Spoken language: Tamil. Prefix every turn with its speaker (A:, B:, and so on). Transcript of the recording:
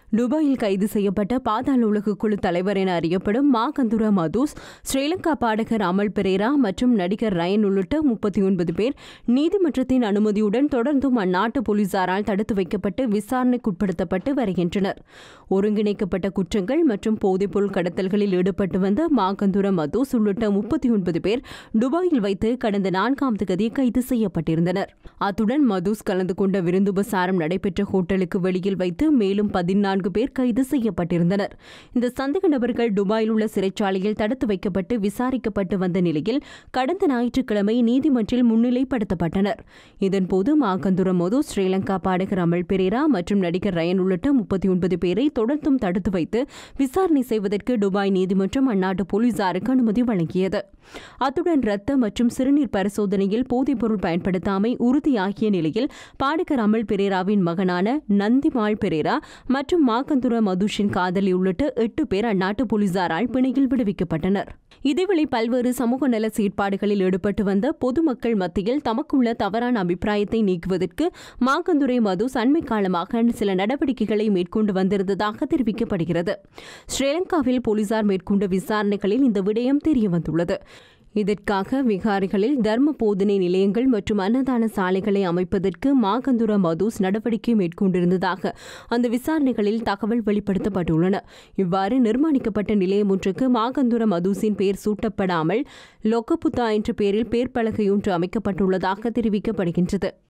A: துபாயில் கைது செய்யப்பட்ட பாதாள உலக குழு தலைவர் என அறியப்படும் மாகந்துரா மதூஸ் ஸ்ரீலங்கா பாடகர் அமல் பெரேரா மற்றும் நடிகர் ரயன் உள்ளிட்ட முப்பத்தி ஒன்பது பேர் நீதிமன்றத்தின் அனுமதியுடன் தொடர்ந்தும் அந்நாட்டு போலீசாரால் தடுத்து வைக்கப்பட்டு விசாரணைக்குட்படுத்தப்பட்டு வருகின்றனர் ஒருங்கிணைக்கப்பட்ட குற்றங்கள் மற்றும் போதைப்பொருள் கடத்தல்களில் ஈடுபட்டு வந்த மாகந்துரா மதூஸ் உள்ளிட்ட முப்பத்தி ஒன்பது பேர் துபாயில் வைத்து கடந்த நான்காம் தேதி கைது செய்யப்பட்டிருந்தனர் அத்துடன் மதூஸ் கலந்து கொண்ட விருந்துபசாரம் நடைபெற்ற ஹோட்டலுக்கு வெளியில் வைத்து மேலும் பதினான்கு பேர் கைது செய்யப்பட்டிருந்தனர் இந்த சந்தேக நபர்கள் துபாயில் உள்ள சிறைச்சாலையில் தடுத்து வைக்கப்பட்டு விசாரிக்கப்பட்டு வந்த நிலையில் கடந்த ஞாயிற்றுக்கிழமை நீதிமன்றில் முன்னிலைப்படுத்தப்பட்டனர் இதன்போது மாகந்துர மது ஸ்ரீலங்கா பாடகர் அமல் பெரேரா மற்றும் நடிகர் ரயன் உள்ளிட்ட முப்பத்தி ஒன்பது பேரை தொடர்ந்தும் தடுத்து வைத்து விசாரணை செய்வதற்கு துபாய் நீதிமன்றம் அந்நாட்டு போலீசாருக்கு அனுமதி வழங்கியது அத்துடன் ரத்த மற்றும் சிறுநீர் பரிசோதனையில் போதைப்பொருள் பயன்படுத்தாமை உறுதியாகிய நிலையில் பாடகர் அமல் பெரேராவின் மகனான நந்திமாள் பெரேரா மற்றும் மாகந்துர மதுஷின் காதலி உள்ளிட்ட எட்டு பேர் அந்நாட்டு போலீசாரால் பிணையில் விடுவிக்கப்பட்டனர் இதேவேளை பல்வேறு சமூக நல செயற்பாடுகளில் ஈடுபட்டு வந்த பொதுமக்கள் மத்தியில் தமக்குள்ள தவறான அபிப்பிராயத்தை நீக்குவதற்கு மாகந்துரை மது அண்மை காலமாக சில நடவடிக்கைகளை மேற்கொண்டு வந்திருந்ததாக தெரிவிக்கப்படுகிறது ஸ்ரீலங்காவில் போலீசார் மேற்கொண்ட விசாரணைகளில் இந்த விடயம் தெரியவந்துள்ளது இதற்காக விகாரிகளில் தர்ம போதனை நிலையங்கள் மற்றும் அன்னதான சாலைகளை அமைப்பதற்கு மாகந்துர மதூஸ் நடவடிக்கை மேற்கொண்டிருந்ததாக அந்த விசாரணைகளில் தகவல் வெளிப்படுத்தப்பட்டுள்ளன இவ்வாறு நிர்மாணிக்கப்பட்ட நிலையம் ஒன்றுக்கு மாகந்துர மதூஸின் பெயர் சூட்டப்படாமல் லொக்கபுத்தா என்ற பெயரில் பேர் பலகையொன்று அமைக்கப்பட்டுள்ளதாக தெரிவிக்கப்படுகின்றது